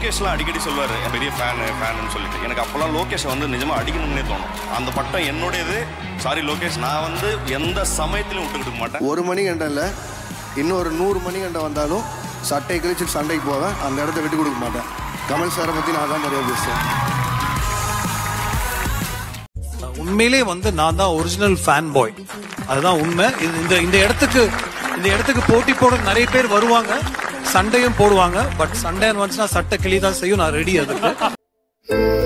லோகேஷ்லாம் அடிக்கடி சொல்லுவார் பெரிய ஃபேனு ஃபேனுன்னு சொல்லிட்டு எனக்கு அப்போல்லாம் லோகேஷை வந்து நிஜமாக அடிக்கணும்னே தோணும் அந்த பட்டம் என்னுடையது சாரி லோகேஷ் நான் வந்து எந்த சமயத்திலும் விட்டு கொடுக்க மாட்டேன் ஒரு மணி கண்டல இன்னொரு நூறு மணி கண்ட வந்தாலும் சட்டை கிழிச்சு சண்டைக்கு போவேன் அந்த இடத்த விட்டு கொடுக்க மாட்டேன் கமல் சாரை பற்றி நான் தான் நிறைய பேசுவேன் உண்மையிலே வந்து நான் தான் ஒரிஜினல் ஃபேன் பாய் அதுதான் உண்மை இது இந்த இந்த இடத்துக்கு இந்த இடத்துக்கு போட்டி போட நிறைய பேர் வருவாங்க சண்டையும் போடுவாங்க பட் சண்டைன்னு வந்துச்சுன்னா சட்டை கிளி தான் செய்யும் நான் ரெடி அதுக்கு